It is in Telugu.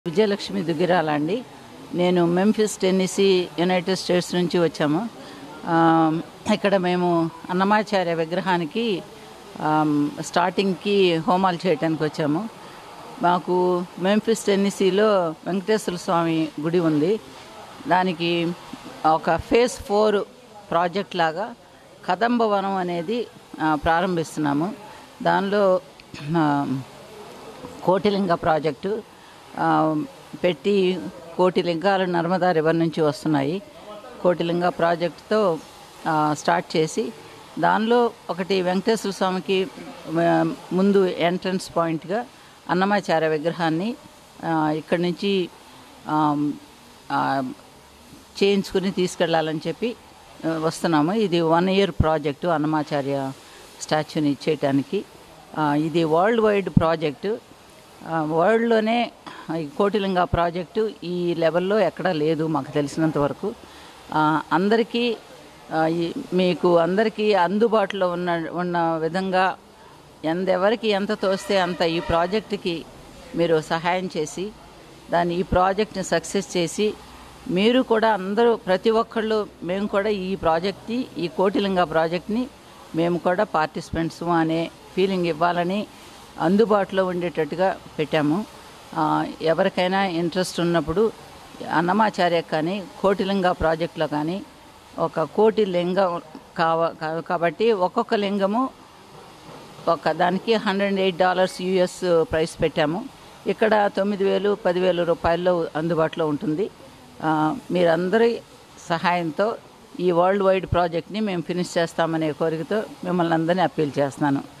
విజయలక్ష్మి దుగ్గిరాల అండి నేను మెంఫిస్ టెన్నిసీ యునైటెడ్ స్టేట్స్ నుంచి వచ్చాము ఆ, ఇక్కడ మేము అన్నమాచార్య విగ్రహానికి ఆమ్, స్టార్టింగ్కి హోమాలు చేయడానికి వచ్చాము మాకు మెంఫిస్ టెన్నిసీలో వెంకటేశ్వర స్వామి గుడి ఉంది దానికి ఒక ఫేజ్ ఫోర్ ప్రాజెక్ట్ లాగా కదంబవనం అనేది ఆ, ప్రారంభిస్తున్నాము దానిలో ఆ, కోటిలింగ ప్రాజెక్టు ఆ, పెట్టి కోటి లింగాలు నర్మదా రివర్ నుంచి వస్తున్నాయి కోటిలింగ ప్రాజెక్టుతో ఆ, స్టార్ట్ చేసి దానిలో ఒకటి వెంకటేశ్వర స్వామికి ఆ, ముందు ఎంట్రన్స్ పాయింట్గా అన్నమాచార్య విగ్రహాన్ని ఆ, ఇక్కడి నుంచి ఆ, ఆ, చేయించుకుని తీసుకెళ్లాలని చెప్పి ఆ, వస్తున్నాము ఇది వన్ ఇయర్ ప్రాజెక్టు అన్నమాచార్య స్టాచ్యూని ఇచ్చేయటానికి ఆ, ఇది వరల్డ్ వైడ్ ప్రాజెక్టు ఆ, వరల్డ్లోనే ఈ కోటిలింగ ప్రాజెక్టు ఈ లెవెల్లో ఎక్కడా లేదు మాకు తెలిసినంత వరకు ఆ, అందరికీ ఆ, ఈ- మీకు అందరికీ అందుబాటులో ఉన్న ఉన్న విధంగా ఎందెవరికి ఎంత తోస్తే అంత ఈ ప్రాజెక్టుకి మీరు సహాయం చేసి దాన్ని ఈ ప్రాజెక్ట్ని సక్సెస్ చేసి మీరు కూడా అందరూ ప్రతి ఒక్కళ్ళు మేము కూడా ఈ ప్రాజెక్ట్ని ఈ కోటిలింగ ప్రాజెక్ట్ని మేము కూడా పార్టిసిపెంట్స్ అనే ఫీలింగ్ ఇవ్వాలని అందుబాటులో ఉండేటట్టుగా పెట్టాము ఆ, ఎవరికైనా ఇంట్రెస్ట్ ఉన్నప్పుడు అన్నమాచార్య కానీ కోటిలింగ ప్రాజెక్టులో కానీ ఒక కోటి లింగం కావ కా- కాబట్టి ఒక్కొక్క లింగము ఒక దానికి hundred eight dollars US price పెట్టాము ఇక్కడ తొమ్మిది వేలు పదివేలు రూపాయల్లో అందుబాటులో ఉంటుంది ఆ, మీరందరి సహాయంతో ఈ వరల్డ్ వైడ్ ప్రాజెక్ట్ని మేము ఫినిష్ చేస్తామనే కోరికతో మిమ్మల్ని అందరినీ అప్పీల్ చేస్తున్నాను